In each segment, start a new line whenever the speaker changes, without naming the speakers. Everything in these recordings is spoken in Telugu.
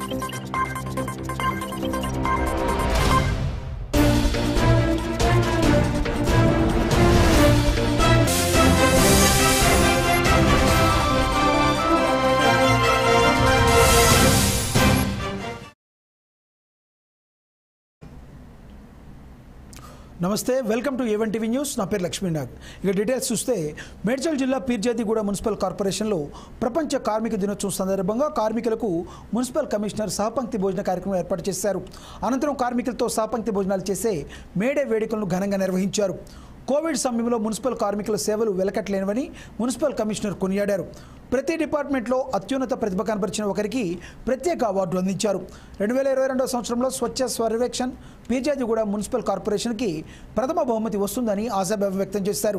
నమస్తే welcome to A one TV news నా పేరు లక్ష్మీనాథ్ ఇక డీటెయిల్స్ చూస్తే మేడ్చల్ జిల్లా పీర్జాదిగూడ మున్సిపల్ కార్పొరేషన్లో ప్రపంచ కార్మిక దినోత్సవం సందర్భంగా కార్మికులకు మున్సిపల్ కమిషనర్ సహపంక్తి భోజన కార్యక్రమం ఏర్పాటు చేశారు అనంతరం కార్మికులతో సహపంక్తి భోజనాలు చేసే మేడే వేడుకలను ఘనంగా నిర్వహించారు కోవిడ్ సమయంలో మున్సిపల్ కార్మికుల సేవలు వెలకట్లేనివని మున్సిపల్ కమిషనర్ కొనియాడారు ప్రతి డిపార్ట్మెంట్లో అత్యున్నత ప్రతిభ కనబరిచిన ఒకరికి ప్రత్యేక అవార్డులు అందించారు రెండు వేల ఇరవై రెండవ సంవత్సరంలో స్వచ్ఛ సర్వేక్షణ్ పీర్జాదిగూడ మున్సిపల్ కార్పొరేషన్కి ప్రథమ బహుమతి వస్తుందని ఆశాభావం వ్యక్తం చేశారు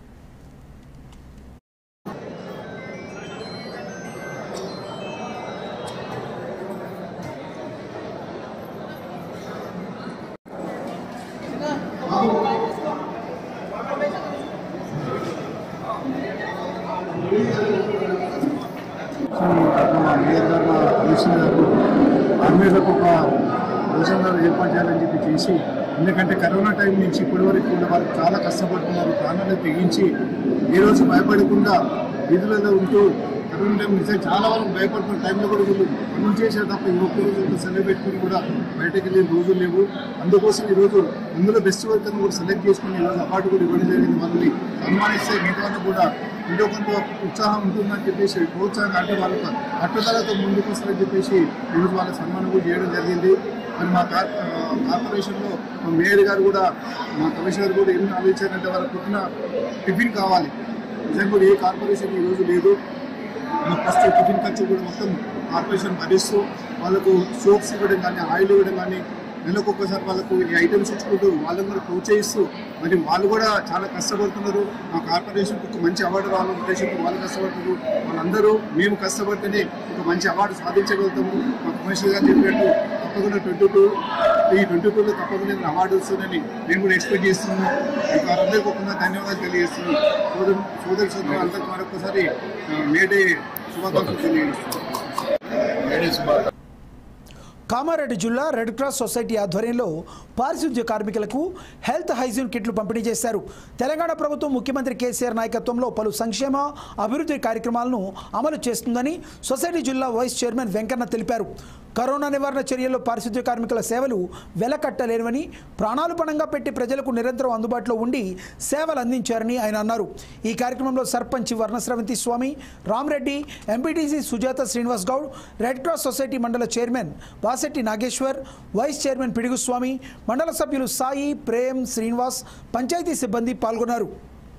మా మేయర్ గారు మా కమిషనర్ గారు ఆర్మీలకు ఒక భోజనాలు ఏర్పాటు చేయాలని చెప్పి చేసి ఎందుకంటే కరోనా టైం నుంచి ఇప్పటి వరకు కూడా వారు చాలా కష్టపడుతున్నారు ప్రాణాలు తెగించి ఏ రోజు భయపడకుండా వీధులలో ఉంటూ కరోనా టైం నిజంగా చాలా వరకు భయపడుతున్న టైంలో కూడా వీళ్ళు పనులు చేశారు తప్ప ఈ ఒక్క రోజు సెలవు పెట్టుకుని కూడా బయటకు వెళ్ళే రోజులు లేవు అందుకోసం ఈరోజు ఇందులో బెస్ట్ వర్క్ అని కూడా సెలెక్ట్ చేసుకుని ఈరోజు అవార్డు కూడా ఇవ్వడం జరిగింది వాళ్ళని సన్మానిస్తే మిగతా వాళ్ళు కూడా ఎంతో కొంత ఉత్సాహం ఉంటుందని చెప్పేసి ప్రోత్సాహం అంటే వాళ్ళకు పట్టుదలతో ముందుకు వస్తారని చెప్పేసి ఈరోజు వాళ్ళ సన్మానం కూడా చేయడం జరిగింది మరి మా కార్ ఆ, కార్పొరేషన్లో మా మేయర్ గారు కూడా మా కమిషనర్ కూడా ఏం ఆలోచించారంటే వాళ్ళ పుట్టిన టిఫిన్ కావాలి నిజంగా కూడా ఏ కార్పొరేషన్ ఈరోజు లేదు మన ఫస్ట్ టిఫిన్ ఖర్చు కూడా మొత్తం కార్పొరేషన్ భరిస్తూ వాళ్ళకు సోప్స్ ఇవ్వడం కానీ ఆయిల్ ఇవ్వడం కానీ నెలకు ఒక్కసారి వాళ్ళకు ఈ ఐటమ్స్ ఇచ్చుకుంటూ వాళ్ళని కూడా ప్రోత్సహిస్తూ మరి వాళ్ళు కూడా చాలా కష్టపడుతున్నారు మా కార్పొరేషన్కి ఒక మంచి అవార్డు రావాలనే ఉద్దేశంతో వాళ్ళు కష్టపడుతున్నారు వాళ్ళందరూ మేము కష్టపడితేనే ఒక మంచి అవార్డు సాధించగలుగుతాము మా కమిషనర్ గారు చెప్పినట్టు తప్పకుండా ట్వంటీ టూ ఈ ట్వంటీ టూలో తప్పకుండా నేను అవార్డు వస్తుందని మేము కూడా ఎక్స్పెక్ట్ చేస్తున్నాము మీకు వారందరికీ ఒక ధన్యవాదాలు తెలియజేస్తున్నాను సోదరు సోదరు సోదరు అందరికీ మరొకసారి ఆ, మేడే శుభాకాంక్షలు తెలియజేస్తున్నాను
కామారెడ్డి జిల్లా రెడ్ క్రాస్ సొసైటీ ఆధ్వర్యంలో పారిశుద్ధ్య కార్మికులకు హెల్త్ హైజీన్ కిట్లు పంపిణీ చేశారు తెలంగాణ ప్రభుత్వం ముఖ్యమంత్రి కేసీఆర్ నాయకత్వంలో పలు సంక్షేమ అభివృద్ధి కార్యక్రమాలను అమలు చేస్తుందని సొసైటీ జిల్లా వైస్ చైర్మన్ వెంకన్న తెలిపారు కరోనా నివారణ చర్యల్లో పారిశుద్ధ్య కార్మికుల సేవలు వెలకట్టలేనివని ప్రాణాలు పణంగా పెట్టి ప్రజలకు నిరంతరం అందుబాటులో ఉండి సేవలు అందించారని ఆయన అన్నారు ఈ కార్యక్రమంలో సర్పంచ్ వర్ణస్రవంతి Swamy Ramareddy MPTC Sujatha Srinivas Goud red cross society mandal chairman Vasetti Nageshwar vice chairman Piduguswamy mandal సభ్యులు సాయి ప్రేమ్ శ్రీనివాస్ పంచాయతీ సిబ్బంది పాల్గొన్నారు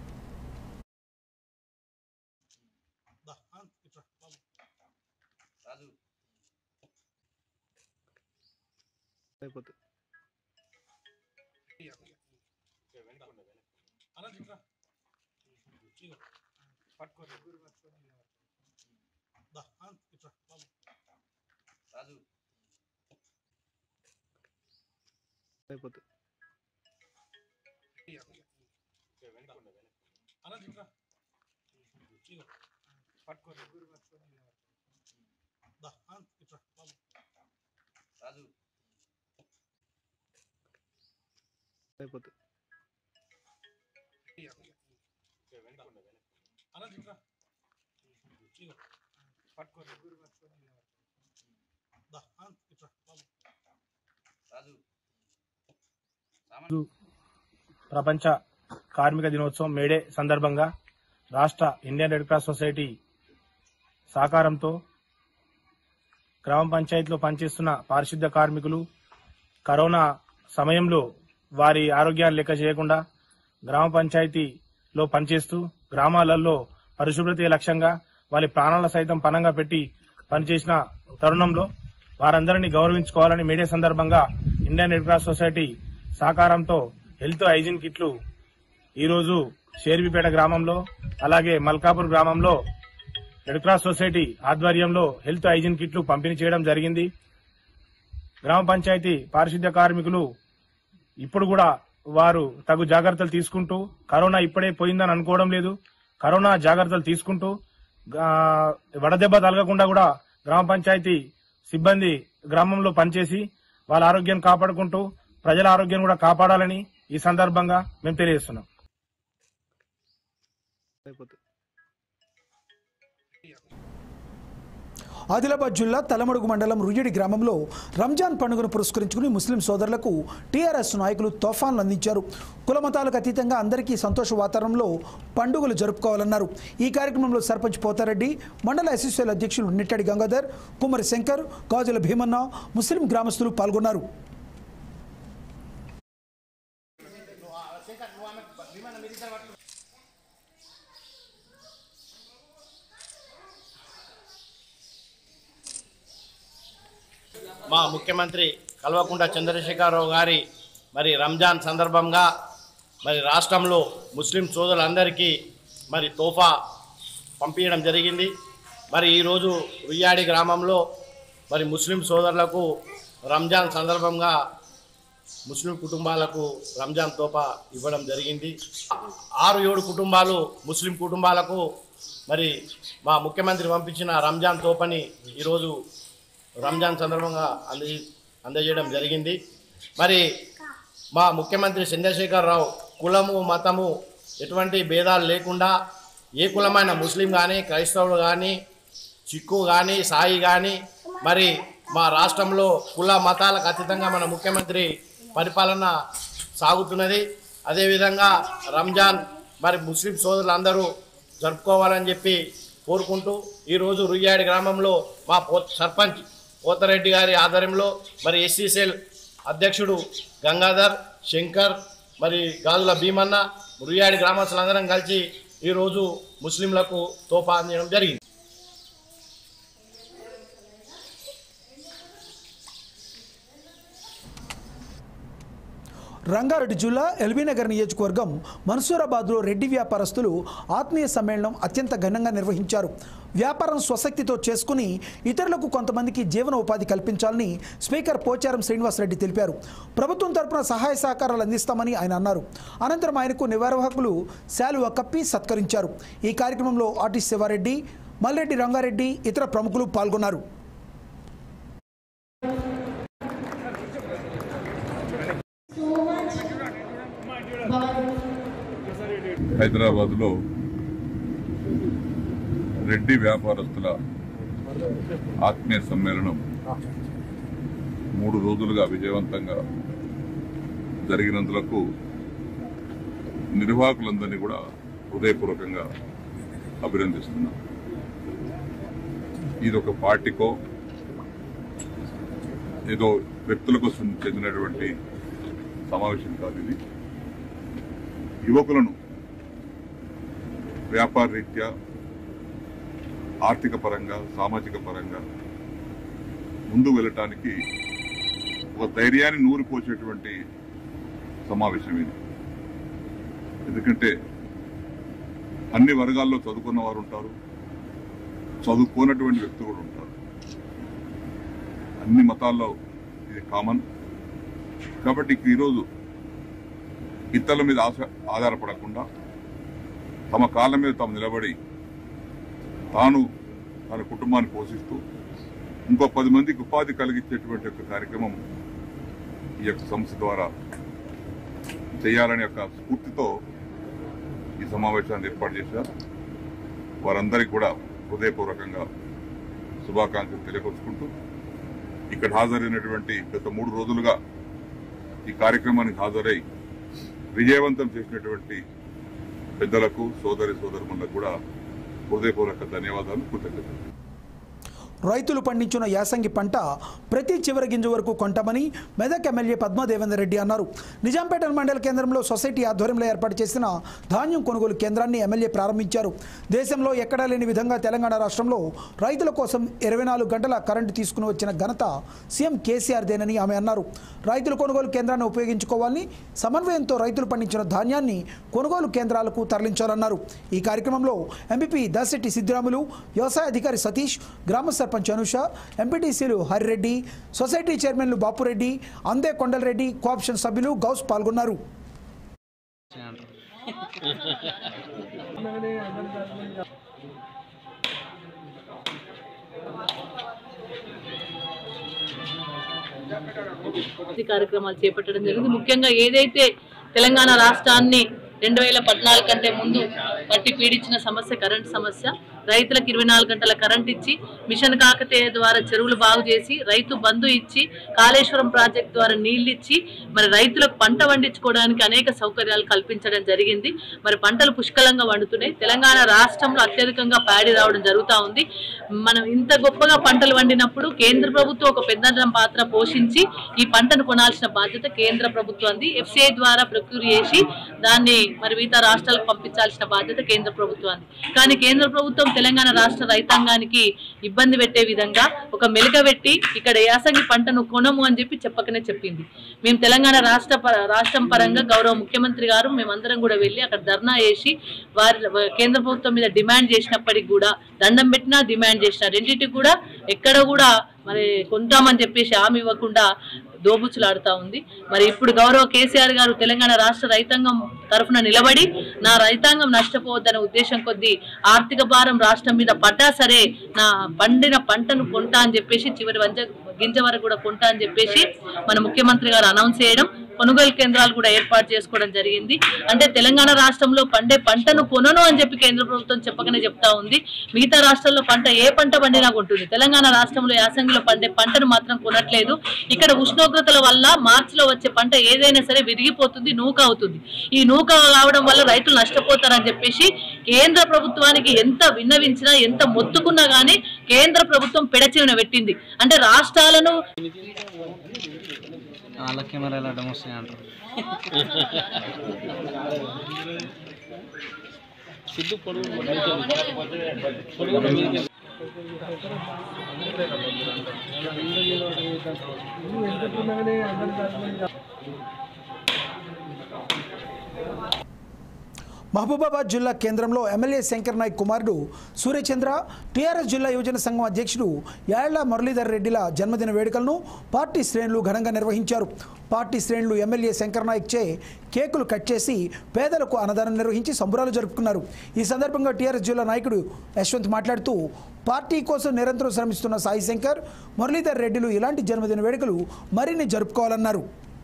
ప్రపంచ కార్మిక దినోత్సవం మేడే సందర్భంగా రాష్ట్ర ఇండియన్ రెడ్ క్రాస్ సొసైటీ సహకారంతో గ్రామ పంచాయతీలో పనిచేస్తున్న పారిశుద్ధ్య కార్మికులు కరోనా సమయంలో వారి ఆరోగ్యాన్ని లెక్క చేయకుండా గ్రామ పంచాయతీలో పనిచేస్తూ గ్రామాలలో పరిశుభ్రత లక్ష్యంగా వారి ప్రాణాల సైతం పణంగా పెట్టి పనిచేసిన తరుణంలో వారందరినీ గౌరవించుకోవాలని మీడియా సందర్భంగా ఇండియన్ రెడ్ క్రాస్ సొసైటీ సహకారంతో హెల్త్ హైజీన్ కిట్లు ఈరోజు షేర్బిపేట గ్రామంలో అలాగే మల్కాపూర్ గ్రామంలో రెడ్ క్రాస్ సొసైటీ ఆధ్వర్యంలో హెల్త్ హైజీన్ కిట్లు పంపిణీ చేయడం జరిగింది గ్రామ పంచాయతీ పారిశుద్ధ్య కార్మికులు ఇప్పుడు కూడా వారు తగు జాగ్రత్తలు తీసుకుంటూ కరోనా ఇప్పుడే పోయిందని అనుకోవడం లేదు కరోనా జాగ్రత్తలు తీసుకుంటూ ఆ, వడదెబ్బ తలగకుండా కూడా గ్రామ పంచాయతీ సిబ్బంది గ్రామంలో పనిచేసి వాళ్ళ ఆరోగ్యాన్ని కాపాడుకుంటూ ప్రజల ఆరోగ్యాన్ని కూడా కాపాడాలని ఈ సందర్భంగా మేము తెలియజేస్తున్నాం
ఆదిలాబాద్ జిల్లా తలమడుగు మండలం రుయ్యడి గ్రామంలో రంజాన్ పండుగను పురస్కరించుకుని ముస్లిం సోదరులకు టీఆర్ఎస్ నాయకులు తోఫాన్లు అందించారు కులమతాలకు అతీతంగా అందరికీ సంతోష వాతావరణంలో పండుగలు జరుపుకోవాలన్నారు ఈ కార్యక్రమంలో సర్పంచ్ పోతారెడ్డి మండల ఎస్ఎస్ఎల్ అధ్యక్షులు నిట్టడి గంగాధర్ కుమ్మరి శంకర్ గాజుల భీమన్న ముస్లిం గ్రామస్తులు పాల్గొన్నారు
మా ముఖ్యమంత్రి కల్వకుంట్ల చంద్రశేఖరరావు గారి మరి రంజాన్ సందర్భంగా మరి రాష్ట్రంలో ముస్లిం సోదరులందరికీ మరి తోఫా పంపించడం జరిగింది మరి ఈరోజు రుయ్యాడి గ్రామంలో మరి ముస్లిం సోదరులకు రంజాన్ సందర్భంగా ముస్లిం కుటుంబాలకు రంజాన్ తోఫా ఇవ్వడం జరిగింది ఆరు ఏడు కుటుంబాలు ముస్లిం కుటుంబాలకు మరి మా ముఖ్యమంత్రి పంపించిన రంజాన్ తోపని ఈరోజు రంజాన్ సందర్భంగా అంది అందజేయడం జరిగింది మరి మా ముఖ్యమంత్రి చంద్రశేఖరరావు కులము మతము ఎటువంటి భేదాలు లేకుండా ఏ కులమైన ముస్లిం కానీ క్రైస్తవులు కానీ చిక్కు కానీ సాయి కానీ మరి మా రాష్ట్రంలో కుల మతాలకు అతీతంగా మన ముఖ్యమంత్రి పరిపాలన సాగుతున్నది అదేవిధంగా రంజాన్ మరి ముస్లిం సోదరులందరూ జరుపుకోవాలని చెప్పి కోరుకుంటూ ఈరోజు రుయ్యాడి గ్రామంలో మా పో సర్పంచ్ పోతారెడ్డి గారి ఆధ్వర్యంలో మరి ఎస్సీసెల్ అధ్యక్షుడు గంగాధర్ శంకర్ మరి గాజుల భీమన్న రుయ్యాడి గ్రామస్తులందరం కలిసి ఈరోజు ముస్లింలకు తోఫా అందించడం జరిగింది
రంగారెడ్డి జిల్లా ఎల్బీనగర్ నియోజకవర్గం మన్సూరాబాద్లో రెడ్డి వ్యాపారస్తులు ఆత్మీయ సమ్మేళనం అత్యంత ఘనంగా నిర్వహించారు వ్యాపారం స్వశక్తితో చేసుకుని ఇతరులకు కొంతమందికి జీవన ఉపాధి కల్పించాలని స్పీకర్ పోచారం శ్రీనివాసరెడ్డి తెలిపారు ప్రభుత్వం తరపున సహాయ సహకారాలు అందిస్తామని ఆయన అన్నారు అనంతరం ఆయనకు నిర్వాహకులు శాలువ కప్పి సత్కరించారు ఈ కార్యక్రమంలో ఆర్టిస్ట్ శివారెడ్డి మల్రెడ్డి రంగారెడ్డి ఇతర ప్రముఖులు పాల్గొన్నారు
హైదరాబాద్లో రెడ్డి వ్యాపారస్తుల ఆత్మీయ సమ్మేళనం మూడు రోజులుగా విజయవంతంగా జరిగినందులకు నిర్వాహకులందరినీ కూడా హృదయపూర్వకంగా అభినందిస్తున్నాం ఇది ఒక పార్టీకో ఏదో వ్యక్తులకు చెందినటువంటి సమావేశం కాదు ఇది యువకులను వ్యాపార రీత్యా ఆర్థిక పరంగా సామాజిక పరంగా ముందు వెళ్ళటానికి ఒక ధైర్యాన్ని నూరిపోసేటువంటి సమావేశం ఇది ఎందుకంటే అన్ని వర్గాల్లో చదువుకున్న వారు ఉంటారు చదువుకోనటువంటి వ్యక్తులు కూడా ఉంటారు అన్ని మతాల్లో ఇది కామన్ కాబట్టి ఈరోజు ఇతరుల మీద ఆశ ఆధారపడకుండా తమ కాళ్ళ మీద తాము నిలబడి తాను తన కుటుంబాన్ని పోషిస్తూ ఇంకో పది మందికి ఉపాధి కలిగించేటువంటి ఒక కార్యక్రమం ఈ యొక్క సంస్థ ద్వారా చేయాలనే యొక్క స్ఫూర్తితో ఈ సమావేశాన్ని ఏర్పాటు చేశారు వారందరికీ కూడా హృదయపూర్వకంగా శుభాకాంక్షలు తెలియపరుచుకుంటూ ఇక్కడ హాజరైనటువంటి గత మూడు రోజులుగా ఈ కార్యక్రమానికి హాజరై విజయవంతం చేసినటువంటి పెద్దలకు సోదరి సోదరులకు కూడా హృదయపూర్వక ధన్యవాదాలు కృతజ్ఞతలు
రైతులు పండించిన యాసంగి పంట ప్రతి చివరి గింజ వరకు కొంటామని మెదక్ ఎమ్మెల్యే పద్మాదేవేందర్ రెడ్డి అన్నారు నిజాంపేట మండల కేంద్రంలో సొసైటీ ఆధ్వర్యంలో ఏర్పాటు చేసిన ధాన్యం కొనుగోలు కేంద్రాన్ని ఎమ్మెల్యే ప్రారంభించారు దేశంలో ఎక్కడా లేని విధంగా తెలంగాణ రాష్ట్రంలో రైతుల కోసం ఇరవై నాలుగు గంటల కరెంటు తీసుకుని వచ్చిన ఘనత సీఎం కేసీఆర్దేనని ఆమె అన్నారు రైతుల కొనుగోలు కేంద్రాన్ని ఉపయోగించుకోవాలని సమన్వయంతో రైతులు పండించిన ధాన్యాన్ని కొనుగోలు కేంద్రాలకు తరలించాలన్నారు ఈ కార్యక్రమంలో ఎంపీపీ దాసెట్టి సిద్ధిరాములు వ్యవసాయ అధికారి సతీష్ గ్రామ సర్పంచ్ అనుష ఎంపీటీసీలు హరిరెడ్డి సొసైటీ చైర్మన్లు బాపురెడ్డి అందే కొండలరెడ్డి కోఆప్షన్ సభ్యులు గౌస్ పాల్గొన్నారు
ఈ కార్యక్రమాలు చేపట్టడం జరిగింది ముఖ్యంగా ఏదైతే తెలంగాణ రాష్ట్రాన్ని రెండు వేల పద్నాలుగు కంటే ముందు పట్టి పీడించిన సమస్య కరెంట్ సమస్య రైతులకు ఇరవై నాలుగు గంటల కరెంట్ ఇచ్చి మిషన్ కాకతీయ ద్వారా చెరువులు బాగు చేసి రైతు బంధు ఇచ్చి కాళేశ్వరం ప్రాజెక్ట్ ద్వారా నీళ్లు ఇచ్చి మరి రైతులకు పంట పండించుకోవడానికి అనేక సౌకర్యాలు కల్పించడం జరిగింది మరి పంటలు పుష్కలంగా వండుతున్నాయి తెలంగాణ రాష్ట్రంలో అత్యధికంగా ప్యాడీ రావడం జరుగుతూ ఉంది మనం ఇంత గొప్పగా పంటలు వండినప్పుడు కేంద్ర ప్రభుత్వం ఒక పెద్ద పాత్ర పోషించి ఈ పంటను కొనాల్సిన బాధ్యత కేంద్ర ప్రభుత్వాన్ని ఎఫ్సిఐ ద్వారా ప్రొక్యూర్ చేసి దాన్ని మరి మిగతా రాష్ట్రాలకు పంపించాల్సిన బాధ్యత కేంద్ర ప్రభుత్వాన్ని కానీ కేంద్ర ప్రభుత్వం తెలంగాణ రాష్ట్ర రైతాంగానికి ఇబ్బంది పెట్టే విధంగా ఒక మెలిక పెట్టి ఇక్కడ యాసంగి పంటను కొనము అని చెప్పి చెప్పకనే చెప్పింది మేము తెలంగాణ రాష్ట్ర ప- రాష్ట్రం పరంగా గౌరవ ముఖ్యమంత్రి గారు మేమందరం కూడా వెళ్ళి అక్కడ ధర్నా చేసి వారి కేంద్ర ప్రభుత్వం మీద డిమాండ్ చేసినప్పటికి కూడా దండం పెట్టినా డిమాండ్ చేసిన రెండింటికి కూడా ఎక్కడ కూడా మరి కొంటామని చెప్పేసి హామీ ఇవ్వకుండా దోబుచ్చులాడుతా ఉంది మరి ఇప్పుడు గౌరవ కేసీఆర్ గారు తెలంగాణ రాష్ట్ర రైతాంగం తరఫున నిలబడి నా రైతాంగం నష్టపోవద్దనే ఉద్దేశం కొద్దీ ఆర్థిక భారం రాష్ట్రం మీద పడ్డా సరే నా పండిన పంటను కొంటా అని చెప్పేసి చివరి వంజ గింజ వరకు కూడా కొంటా అని చెప్పేసి మన ముఖ్యమంత్రి గారు అనౌన్స్ చేయడం కొనుగోలు కేంద్రాలు కూడా ఏర్పాటు చేసుకోవడం జరిగింది అంటే తెలంగాణ రాష్ట్రంలో పండే పంటను కొనను అని చెప్పి కేంద్ర ప్రభుత్వం చెప్పకనే చెప్తా ఉంది మిగతా రాష్ట్రాల్లో పంట ఏ పంట పండినా కొంటుంది తెలంగాణ రాష్ట్రంలో యాసంగిలో పండే పంటను మాత్రం కొనట్లేదు ఇక్కడ ఉష్ణోగ్రతల వల్ల మార్చిలో వచ్చే పంట ఏదైనా సరే విరిగిపోతుంది నూక అవుతుంది ఈ నూక కావడం వల్ల రైతులు నష్టపోతారని చెప్పేసి కేంద్ర ప్రభుత్వానికి ఎంత విన్నవించినా ఎంత మొత్తుకున్నా గానీ కేంద్ర ప్రభుత్వం పెడచెవిన పెట్టింది అంటే రాష్ట్రాలను
వాళ్ళ కెమెరాలు అడ్డం వస్తాయి అంటారు
మహబూబాబాద్ జిల్లా కేంద్రంలో ఎమ్మెల్యే శంకర్ నాయక్ కుమారుడు సూర్యచంద్ర టీఆర్ఎస్ జిల్లా యువజన సంఘం అధ్యక్షుడు యాళ్ల మురళీధర్ రెడ్డిల జన్మదిన వేడుకలను పార్టీ శ్రేణులు ఘనంగా నిర్వహించారు పార్టీ శ్రేణులు ఎమ్మెల్యే శంకర్ నాయక్ చే కేకులు కట్ చేసి పేదలకు అన్నదానం నిర్వహించి సంబరాలు జరుపుకున్నారు ఈ సందర్భంగా టీఆర్ఎస్ జిల్లా నాయకుడు యశ్వంత్ మాట్లాడుతూ పార్టీ కోసం నిరంతరం శ్రమిస్తున్న సాయి శంకర్ మురళీధర్ రెడ్డిలు ఇలాంటి జన్మదిన వేడుకలు మరిన్ని జరుపుకోవాలన్నారు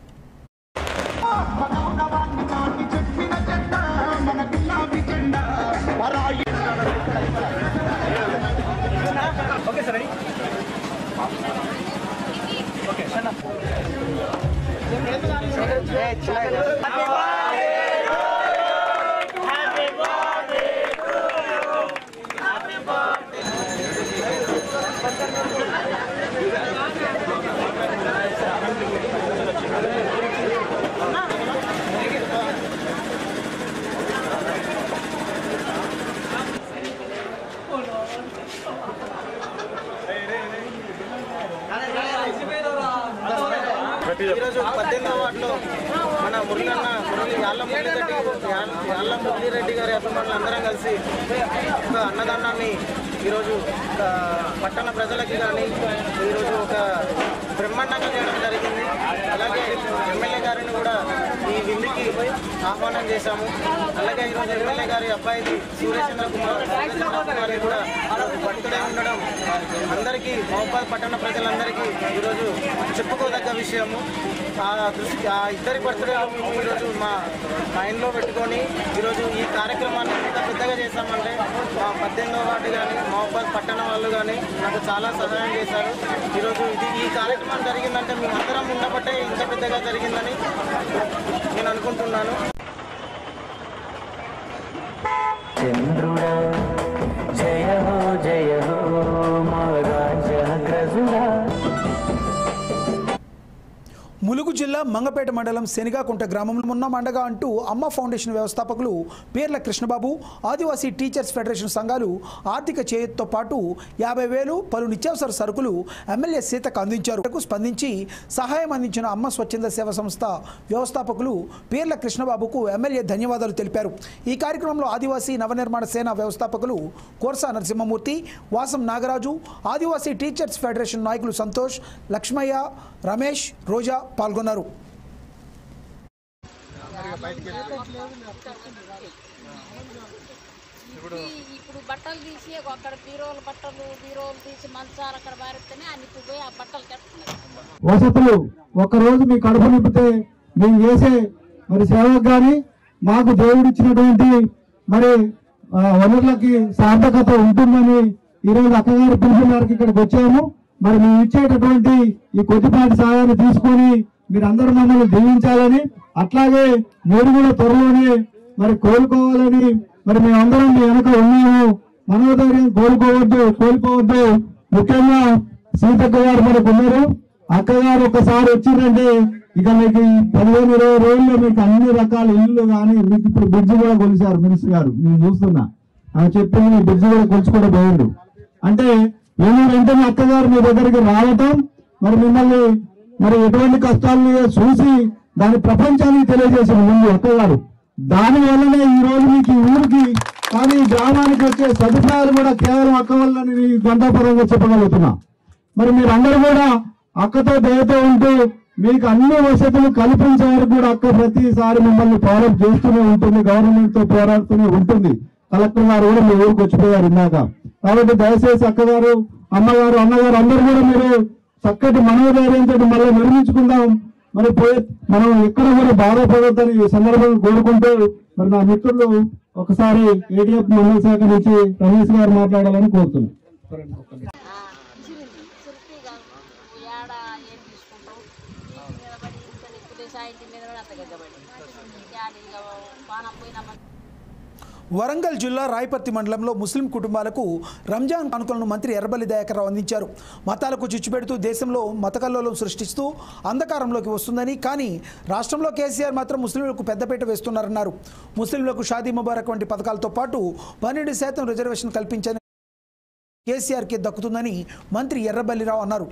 ఈరోజు పద్దెనిమిదవ వార్డులో మన మురళన్న మురళి యాళ్ళ మురళిరెడ్డి యాళ్ళ మురళిరెడ్డి గారి అభిమానులు అందరం కలిసి ఒక అన్నదానాన్ని ఈరోజు ఒక పట్టణ ప్రజలకి కానీ ఈరోజు ఒక బ్రహ్మాండంగా చేయడం జరిగింది అలాగే ఎమ్మెల్యే గారిని కూడా ఈ విందుకి ఆహ్వానం చేశాము అలాగే ఈరోజు ఎమ్మెల్యే గారి అబ్బాయిది సూర్యచంద్ర కుమార్ సూర్యచంద్ర కుమార్ కూడా బర్త్డే ఉండడం అందరికీ మహబాద్ పట్టణ ప్రజలందరికీ ఈరోజు చెప్పుకోదగ్గ విషయము ఆ దృష్టి ఆ ఇద్దరి బర్త్డే మేము ఈరోజు మా మైండ్లో పెట్టుకొని ఈరోజు ఈ కార్యక్రమాన్ని ఎంత పెద్దగా చేశామంటే మా పద్దెనిమిదవ వార్డు కానీ మహబాద్ పట్టణ వాళ్ళు కానీ నాకు చాలా సహాయం చేశారు ఈరోజు ఇది ఈ కార్యక్రమం జరిగిందంటే మేమందరం ఉండబట్టే ఇంత పెద్దగా జరిగిందని నేను అనుకుంటున్నాను
చంద్రుడా జయ హో జయ హో మా రాజగ్రజుడా
ములుగు జిల్లా మంగపేట మండలం శనిగాకుంట గ్రామంలో ఉన్న మండగా అంటూ అమ్మ ఫౌండేషన్ వ్యవస్థాపకులు పేర్ల కృష్ణబాబు ఆదివాసీ టీచర్స్ ఫెడరేషన్ సంఘాలు ఆర్థిక చేయత్తో పాటు యాభై వేలు పలు నిత్యావసర సరుకులు ఎమ్మెల్యే సీతకు అందించారు స్పందించి సహాయం అందించిన అమ్మ స్వచ్ఛంద సేవ సంస్థ వ్యవస్థాపకులు పేర్ల కృష్ణబాబుకు ఎమ్మెల్యే ధన్యవాదాలు తెలిపారు ఈ కార్యక్రమంలో ఆదివాసీ నవనిర్మాణ సేన వ్యవస్థాపకులు కోర్సా నరసింహమూర్తి వాసం నాగరాజు ఆదివాసీ టీచర్స్ ఫెడరేషన్ నాయకులు సంతోష్ లక్ష్మయ్య రమేష్ రోజా పాల్గొన్నారు
ఇప్పుడు ఇప్పుడు బట్టలు తీసి అక్కడ బీరోలు బట్టలు బీరోలు తీసి మంచాలు అక్కడ పారిస్తేనే ఆయన ఇప్పుడు పోయి ఆ బట్టలు కట్టుకున్నారు
వసతులు ఒక్కరోజు మీ కడుపు నింపితే మేము చేసే మరి సేవకు కానీ మాకు దేవుడిచ్చినటువంటి మరి ఆ, వనరులకి సార్థకత ఉంటుందని ఈరోజు అక్కగారి పిలుపు మేరకు ఇక్కడికి వచ్చాము మరి మేము ఇచ్చేటటువంటి ఈ కొద్దిపాటి సహాయాన్ని తీసుకొని మీరందరూ మమ్మల్ని దీవించాలని అట్లాగే మీరు కూడా త్వరలోనే మరి కోలుకోవాలని మరి మేమందరం మీ వెనక ఉన్నాము మనోధైర్యం కోలుకోవద్దు కోల్పోవద్దు ముఖ్యంగా సీతక్క గారు మనకు ఉన్నారు అక్కగారు ఒకసారి వచ్చిందంటే ఇక మీకు ఈ పదిహేను ఇరవై రోజుల్లో మీకు అన్ని రకాల ఇల్లు కానీ మీకు ఇప్పుడు బ్రిడ్జ్ కూడా కొలిచారు మినిస్టర్ గారు నేను చూస్తున్నా ఆమె చెప్పింది మీ బ్రిడ్జ్ కూడా కొలుచుకోవడం పోయిండు అంటే ఏమో వెంటనే అక్కగారు మీ దగ్గరికి రావటం మరి మిమ్మల్ని మరి ఎటువంటి కష్టాలను చూసి దాని ప్రపంచానికి తెలియజేసిన ముందు అక్కగారు దాని వల్లనే ఈ రోజు మీకు ఈ ఊరికి కానీ ఈ గ్రామానికి వచ్చే సదుపాయాలు కూడా కేవలం అక్క వల్ల గంటాపరంగా చెప్పగలుగుతున్నా మరి మీరందరూ కూడా అక్కతో దయతో ఉంటూ మీకు అన్ని వసతులు కల్పించే వరకు కూడా అక్క ప్రతిసారి మిమ్మల్ని ఫాలోఅప్ చేస్తూనే ఉంటుంది గవర్నమెంట్ తో పోరాడుతూనే ఉంటుంది కలెక్టర్ గారు కూడా మీ ఊరికి వచ్చిపోయారు ఇందాక కాబట్టి దయచేసి అక్కగారు అమ్మగారు అన్నగారు అందరూ కూడా మీరు చక్కటి మనోధైర్యంతో మళ్ళీ నిర్మించుకుందాం మరి పోయి మనం ఎక్కడ కూడా బాధపడొద్దని ఈ సందర్భంగా కోరుకుంటూ మరి నా మిత్రులు ఒకసారి ఏటీఎఫ్ మండల శాఖ నుంచి రమేష్ గారు మాట్లాడాలని కోరుతున్నాను
సుర్తిగా ఏడ ఏం తీసుకుంటావు ఇంటి మీద పడి ఇంత ఎక్కువ ఆ ఇంటి మీద పడి అంత గగ్గబడి యాడ ఇక పానం పోయినా
వరంగల్ జిల్లా రాయపర్తి మండలంలో ముస్లిం కుటుంబాలకు రంజాన్ కానుకలను మంత్రి ఎర్రబల్లి దయాకర్రావు అందించారు మతాలకు చిచ్చుపెడుతూ దేశంలో మతకల్లోలం సృష్టిస్తూ అంధకారంలోకి వస్తుందని కానీ రాష్ట్రంలో కేసీఆర్ మాత్రం ముస్లింలకు పెద్దపీట వేస్తున్నారన్నారు ముస్లింలకు షాదీ ముబారక్ వంటి పథకాలతో పాటు పన్నెండు శాతం రిజర్వేషన్ కల్పించని కేసీఆర్కి దక్కుతుందని మంత్రి ఎర్రబల్లిరావు అన్నారు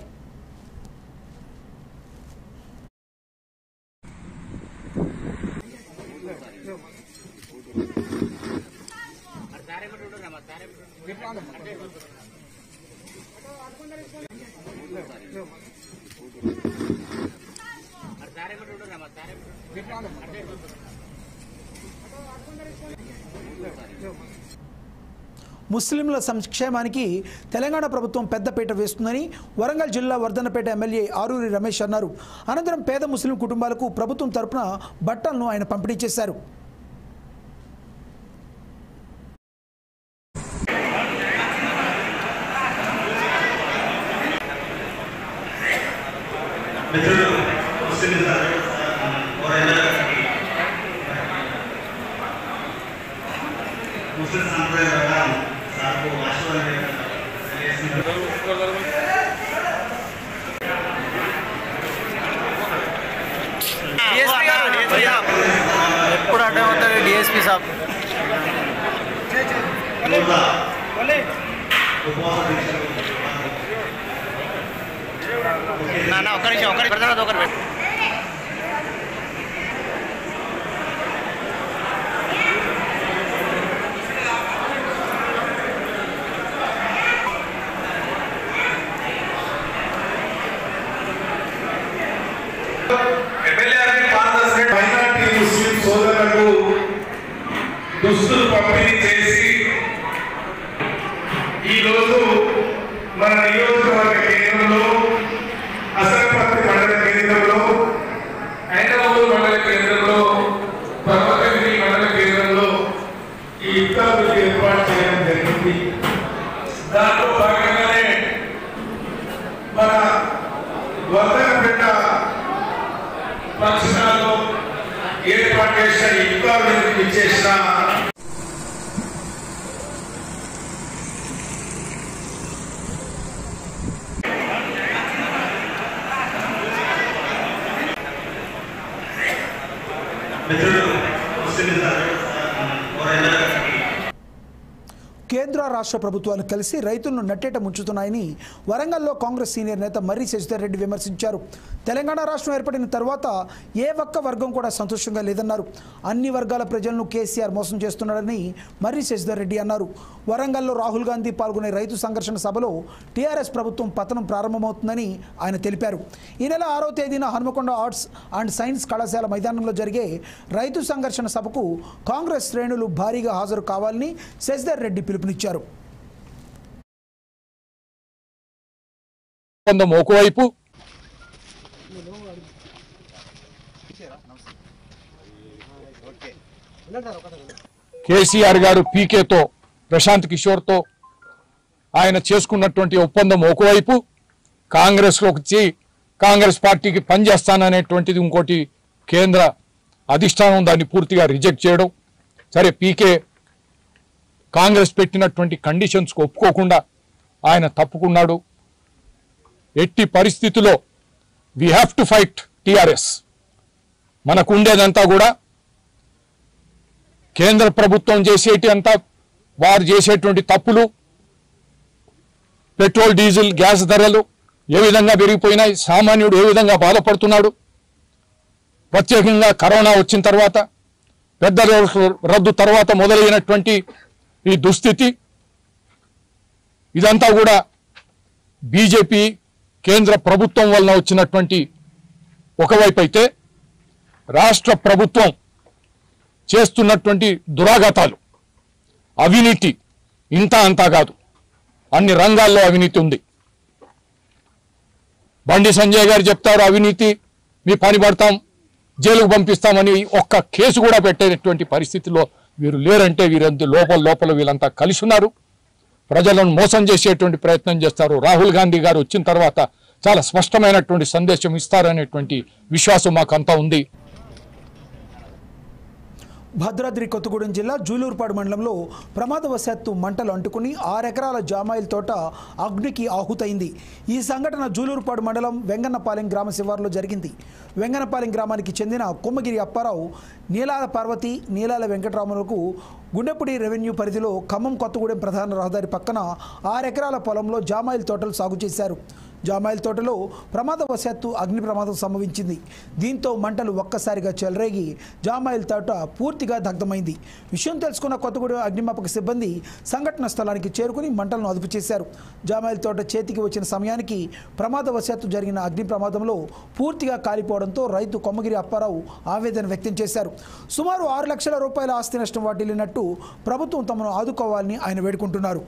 ముస్లింల సంక్షేమానికి తెలంగాణ ప్రభుత్వం పెద్దపీట వేస్తుందని వరంగల్ జిల్లా వర్ధనపేట ఎమ్మెల్యే ఆరూరి రమేష్ అన్నారు అనంతరం పేద ముస్లిం కుటుంబాలకు ప్రభుత్వం తరపున బట్టలను ఆయన పంపిణీ చేశారు
మిత్రులు ముస్లిం ఎవరైనా ముస్లిం సాంప్రదాయ ప్రకారం సార్కు ఆశీర్వాదం
ఎప్పుడు అడ్డం అవుతాడు డిఎస్పీ సాబ్
నాన్న ఒక్క నిమిషం ఒక్క నిమిషం ఒకటి పెట్టు
మైనార్టీ ముస్లిం సోదరులకు దుస్తులు పంపిణీ చేసి ఈరోజు మన నియోజకవర్గ కేంద్రంలో అసరపత్రి మండల కేంద్రంలో హైదరాబాద్ మండల కేంద్రంలో పర్వతగిరి మండల కేంద్రంలో ఈ ఇఫ్తార్ ఏర్పాటు చేయడం జరిగింది దాంట్లో భాగంగానే మన వర్ధనపేట పక్షాల్లో ఏర్పాటు చేసిన ఇఫ్తార్ ఇచ్చేసిన
మిత్రులు ముస్లిం ఎవరైనా
కేంద్ర రాష్ట్ర ప్రభుత్వాలు కలిసి రైతులను నట్టేట ముంచుతున్నాయని వరంగల్లో కాంగ్రెస్ సీనియర్ నేత మర్రి శశిధర్ రెడ్డి విమర్శించారు తెలంగాణ రాష్ట్రం ఏర్పడిన తర్వాత ఏ ఒక్క వర్గం కూడా సంతోషంగా లేదన్నారు అన్ని వర్గాల ప్రజలను కేసీఆర్ మోసం చేస్తున్నాడని మర్రి శశిధర్ రెడ్డి అన్నారు వరంగల్లో రాహుల్ గాంధీ పాల్గొనే రైతు సంఘర్షణ సభలో టీఆర్ఎస్ ప్రభుత్వం పతనం ప్రారంభమవుతుందని ఆయన తెలిపారు ఈ నెల ఆరో తేదీన హనుమకొండ ఆర్ట్స్ అండ్ సైన్స్ కళాశాల మైదానంలో జరిగే రైతు సంఘర్షణ సభకు కాంగ్రెస్ శ్రేణులు భారీగా హాజరు కావాలని శశిధర్ రెడ్డి పిలుపునిచ్చారు
ఒప్పందం ఒకవైపు కేసీఆర్ గారు పీకేతో ప్రశాంత్ కిషోర్తో ఆయన చేసుకున్నటువంటి ఒప్పందం ఒకవైపు కాంగ్రెస్లోకి వచ్చి కాంగ్రెస్ పార్టీకి పనిచేస్తాననేటువంటిది ఇంకోటి కేంద్ర అధిష్టానం దాన్ని పూర్తిగా రిజెక్ట్ చేయడం సరే పీకే కాంగ్రెస్ పెట్టినటువంటి కండిషన్స్కి ఒప్పుకోకుండా ఆయన తప్పుకున్నాడు ఎట్టి పరిస్థితిలో we have to fight TRS మనకు ఉండేదంతా కూడా కేంద్ర ప్రభుత్వం చేసేటి అంతా వారు చేసేటువంటి తప్పులు పెట్రోల్ డీజిల్ గ్యాస్ ధరలు ఏ విధంగా పెరిగిపోయినాయి సామాన్యుడు ఏ విధంగా బాధపడుతున్నాడు ప్రత్యేకంగా కరోనా వచ్చిన తర్వాత పెద్ద రోజుల రద్దు తర్వాత మొదలైనటువంటి ఈ దుస్థితి ఇదంతా కూడా బీజేపీ కేంద్ర ప్రభుత్వం వలన వచ్చినటువంటి ఒకవైపు అయితే రాష్ట్ర ప్రభుత్వం చేస్తున్నటువంటి దురాఘాతాలు అవినీతి ఇంత అంతా కాదు అన్ని రంగాల్లో అవినీతి ఉంది బండి సంజయ్ గారు చెప్తారు అవినీతి మీ పని పడతాం జైలుకు పంపిస్తామని ఒక్క కేసు కూడా పెట్టేటువంటి పరిస్థితిలో వీరు లేరంటే వీరంతా లోపల లోపల వీళ్ళంతా కలిసి ఉన్నారు ప్రజలను మోసం చేసేటువంటి ప్రయత్నం చేస్తారు రాహుల్ గాంధీ గారు వచ్చిన తర్వాత చాలా స్పష్టమైనటువంటి సందేశం ఇస్తారనేటువంటి విశ్వాసం మాకంతా ఉంది
భద్రాద్రి కొత్తగూడెం జిల్లా జూలూరుపాడు మండలంలో ప్రమాదవశాత్తు మంటలు అంటుకుని ఆరెకరాల జామాయిల తోట అగ్నికి ఆహుతైంది ఈ సంఘటన జూలూరుపాడు మండలం వెంగన్నపాలెం గ్రామ శివారులో జరిగింది వెంగన్నపాలెం గ్రామానికి చెందిన కొమ్మగిరి అప్పారావు నీలాల పార్వతి నీలాల వెంకటరాములకు గుండెపుడి రెవెన్యూ పరిధిలో ఖమ్మం కొత్తగూడెం ప్రధాన రహదారి పక్కన ఆరెకరాల పొలంలో జామాయిల తోటలు సాగు చేశారు జామాయిల తోటలో ప్రమాదవశాత్తు అగ్ని ప్రమాదం సంభవించింది దీంతో మంటలు ఒక్కసారిగా చెలరేగి జామాయిల తోట పూర్తిగా దగ్ధమైంది విషయం తెలుసుకున్న కొత్తగూడెం అగ్నిమాపక సిబ్బంది సంఘటన స్థలానికి చేరుకుని మంటలను అదుపు చేశారు జామాయిల తోట చేతికి వచ్చిన సమయానికి ప్రమాదవశాత్తు జరిగిన అగ్ని ప్రమాదంలో పూర్తిగా కాలిపోవడంతో రైతు కొమ్మగిరి అప్పారావు ఆవేదన వ్యక్తం చేశారు సుమారు ఆరు లక్షల రూపాయల ఆస్తి నష్టం వాటిల్లినట్టు ప్రభుత్వం తమను ఆదుకోవాలని ఆయన వేడుకుంటున్నారు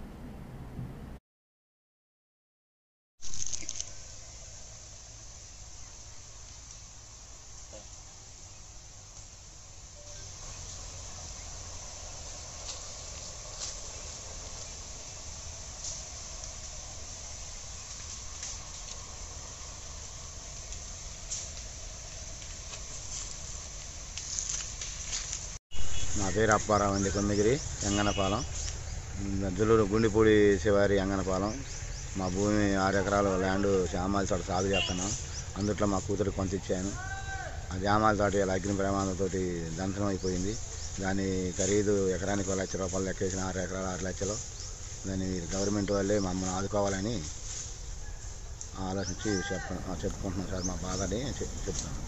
నా పేరు అప్పారావు అండి కొందగిరి ఎంగనపాలెం జులూరు గుండిపూడి శివారి ఎంగనపాలెం మా భూమి ఆరు ఎకరాల ల్యాండ్ జామాల తోట సాగు చేస్తున్నాం అందుట్లో మా కూతురు కొంత ఇచ్చాను ఆ జామాల తోట ఇలా అగ్ని ప్రమాదంతో దంచనం అయిపోయింది దాని ఖరీదు ఎకరానికి ఒక లక్ష రూపాయలు లెక్కేసిన ఆరు ఎకరాలు ఆరు లక్షలు దాన్ని గవర్నమెంట్ వాళ్ళే మమ్మల్ని ఆదుకోవాలని ఆలోచించి చెప్ప చెప్పుకుంటున్నాం సార్ మా బాధని చెప్- చెప్తాను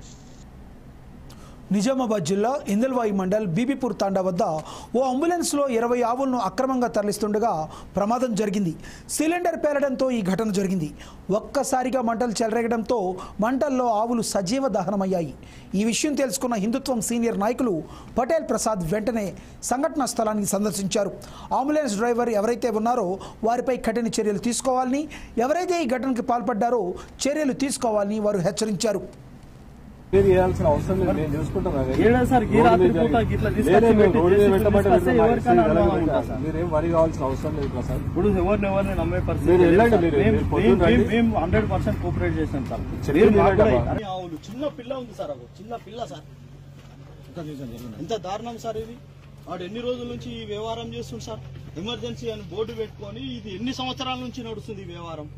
నిజామాబాద్ జిల్లా ఇందల్వాయి మండల్ బీబీపూర్ తాండా వద్ద ఓ అంబులెన్స్లో ఇరవై ఆవులను అక్రమంగా తరలిస్తుండగా ప్రమాదం జరిగింది సిలిండర్ పేలడంతో ఈ ఘటన జరిగింది ఒక్కసారిగా మంటలు చెలరేగడంతో మంటల్లో ఆవులు సజీవ దహనమయ్యాయి ఈ విషయం తెలుసుకున్న హిందుత్వం సీనియర్ నాయకులు పటేల్ ప్రసాద్ వెంటనే సంఘటనా స్థలానికి సందర్శించారు అంబులెన్స్ డ్రైవర్ ఎవరైతే ఉన్నారో వారిపై కఠిన చర్యలు తీసుకోవాలని ఎవరైతే ఈ ఘటనకి పాల్పడ్డారో చర్యలు తీసుకోవాలని వారు హెచ్చరించారు
మీరు చేయాల్సిన అవసరం లేదు నేను చూసుకుంటాను అది.
ఏడా సార్, ఈ
రోడ్డు
రాత్రి
మీద
పూట
జరిగి-
ఇట్లా
లేదు,
తీసుకొచ్చి
మేము
పెట్టి
రోడ్డు మీద
చేసి
పెట్టమంటే
తీసుకొస్తే
మీరు
ఎవరికైనా
మా
అనుమానం
ఇష్టం
ఉంటుందా సార్?
మీరేం వరి కావాల్సిన అవసరం లేదు ప్రసాద్
ఇప్పుడు ఎవరిని ఎవరిని నమ్మే పరిస్థితి
మీరు
లేదు
వెళ్ళండి,
సార్.
మీరు-
మేము-
మీరు పొద్దున్న
మేము-
రండి.
మేము హండ్రెడ్ పర్సెంట్ కోఆపరేట్ చేసాం సార్
చెప్పింది
మీరు మాకు కూడా
వినండి
అరే ఆవులు చిన్న పిల్ల ఉంది సార్ అవి చిన్న పిల్ల సార్ ఎంత దారుణం సార్ ఇది వాడు ఎన్ని రోజుల నుంచి ఈ వ్యవహారం చేస్తుంది సార్ ఎమర్జెన్సీ అని బోర్డు పెట్టుకొని ఇది ఎన్ని సంవత్సరాల నుంచి నడుస్తుంది ఈ వ్యవహారం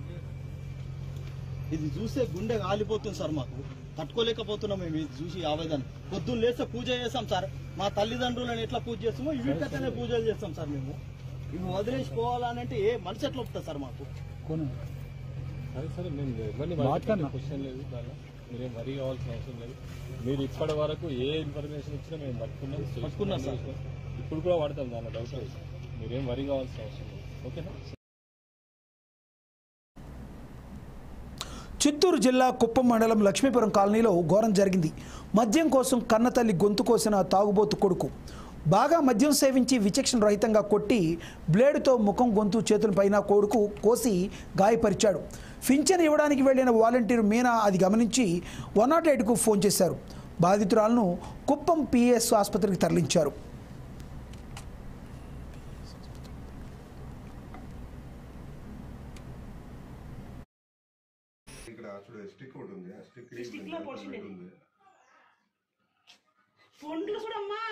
ఇది చూస్తే గుండె కాలిపోతుంది సార్ మాకు తట్టుకోలేకపోతున్నాం మేము ఇది చూసి ఆవేదన పొద్దున్న లేస్తే పూజ చేస్తాం సార్ మా తల్లిదండ్రులను ఎట్లా పూజ చేస్తామో ఇవి కట్టనే పూజలు చేస్తాం సార్ మేము ఇవి వదిలేసి పోవాలనంటే ఏ మనసు ఎట్లా ఒప్పుతుంది సార్ మాకు
సరే సరే మేము ఇవ్వండి
మాట్లాడనా?
క్వశ్చన్ లేదు దానిలో మీరేం వరి కావాల్సిన అవసరం లేదు మీరు ఇప్పటి వరకు ఏ ఇన్ఫర్మేషన్ ఇచ్చినా మేము పట్టుకున్నాం చేసినాం,
పట్టుకున్నాం సార్.
చేసినాం. ఇప్పుడు కూడా వాడతాం దానిలో డౌట్ లేదు మీరేం వరి కావాల్సిన అవసరం లేదు ఓకేనా
చిత్తూరు జిల్లా కుప్పం మండలం లక్ష్మీపురం కాలనీలో ఘోరం జరిగింది మద్యం కోసం కన్నతల్లి గొంతు కోసిన తాగుబోతు కొడుకు బాగా మద్యం సేవించి విచక్షణ రహితంగా కొట్టి బ్లేడుతో ముఖం గొంతు చేతులపైన కొడుకు కోసి గాయపరిచాడు పింఛన్ ఇవ్వడానికి వెళ్లిన వాలంటీర్ మీనా అది గమనించి వన్ నాట్ ఎయిట్కు ఫోన్ చేశారు బాధితురాలను కుప్పం పిఎస్ ఆసుపత్రికి తరలించారు
ఇక్కడ చూడు స్టిక్ ఒకటి ఉంది ఆ స్టిక్
స్టిక్ లో పొడిచింది.
ఉంది
పండ్లు కూడా అమ్మా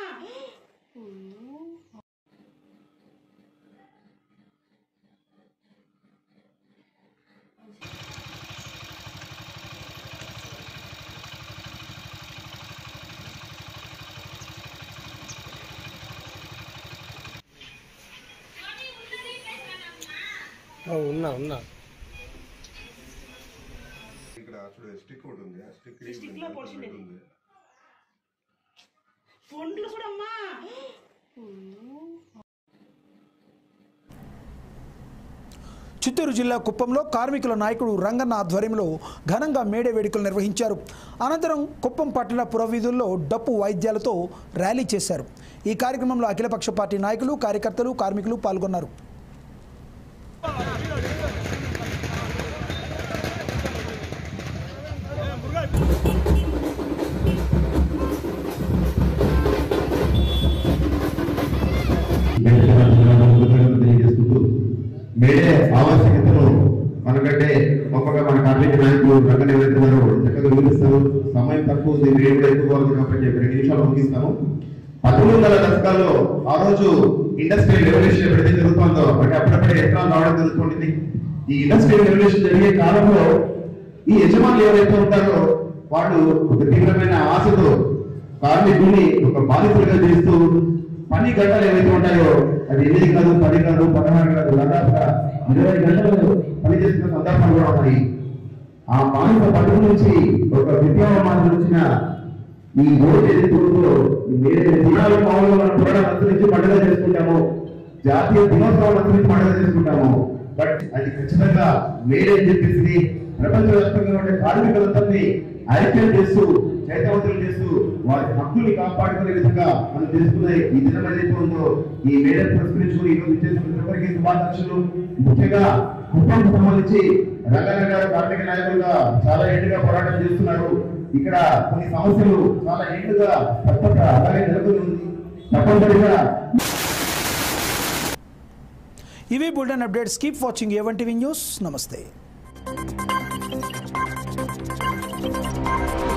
ఉన్నా ఉన్నా
ఇక్కడ చూడు స్టిక్ ఒకటి ఉంది ఆ స్టిక్
స్టిక్ లో పొడిచింది.
ఉంది
పండ్లు కూడా అమ్మా
చిత్తూరు జిల్లా కుప్పంలో కార్మికుల నాయకుడు రంగన్న ఆధ్వర్యంలో ఘనంగా మేడే వేడుకలు నిర్వహించారు అనంతరం కుప్పం పట్టణ పురవీధుల్లో డప్పు వాయిద్యాలతో ర్యాలీ చేశారు ఈ కార్యక్రమంలో అఖిలపక్ష పార్టీ నాయకులు కార్యకర్తలు కార్మికులు పాల్గొన్నారు
తెలియజేసుకుంటూ మేడే ఆవశ్యకతను మనకంటే గొప్పగా మన కార్మిక నాయకులు రంగన ఎవరైతున్నారో చక్కగా వివరిస్తారు సమయం తక్కువ ఉంది రేటు కూడా ఎక్కువ ఉంది కాబట్టి ఒక రెండు నిమిషాలు ముగిస్తాము పంతొమ్మిది వందల దశకాల్లో ఆ రోజు ఇండస్ట్రియల్ రెవల్యూషన్ ఎప్పుడైతే జరుగుతుందో అంటే అప్పుడప్పుడే యంత్రాలు రావడం జరుగుతుంది ఈ ఇండస్ట్రియల్ రెవల్యూషన్ జరిగే కాలంలో ఈ యజమానులు ఎవరైతే ఉంటారో వాళ్ళు ఒక తీవ్రమైన ఆశతో కార్మికుల్ని ఒక బాధితులుగా చేస్తూ పని గంటలు ఏవైతే ఉంటాయో అది ఎనిమిది కాదు పది కాదు పదహారు కాదు దాదాపుగా ఇరవై గంటలు పనిచేస్తున్న సందర్భాలు కూడా ఉన్నాయి ఆ బాధిత పనుల నుంచి ఒక విప్లవ మార్గం వచ్చిన ఈ రోజు ఏదైతే ఉందో ఈ వేరే దినాలు మామూలుగా మనం పురాణ నుంచి పండుగ చేసుకుంటాము జాతీయ దినోత్సవం నుంచి పండుగ చేసుకుంటాము బట్ అది ఖచ్చితంగా వేరే చెప్పేసి ప్రపంచవ్యాప్తంగా ఉండే కార్మికులందరినీ ఐక్యం చేస్తూ చైతన్యవంతులు చేస్తూ వారి హక్కుల్ని కాపాడుకునే విధంగా మనం చేసుకునే ఈ దినం ఏదైతే ఉందో ఈ మేడ పురస్కరించుకుని ఈ రోజు చేస్తున్నప్పటికీ శుభాకాంక్షలు ముఖ్యంగా కుటుంబం సంబంధించి రంగన్న గారు కార్మిక నాయకులుగా చాలా ఏళ్ళుగా పోరాటం చేస్తున్నారు ఇక్కడ కొన్ని సమస్యలు చాలా ఏళ్ళుగా తప్పక అలాగే నెలకొని ఉంది తప్పనిసరిగా
ఇవి bulletin updates keep watching A one TV news నమస్తే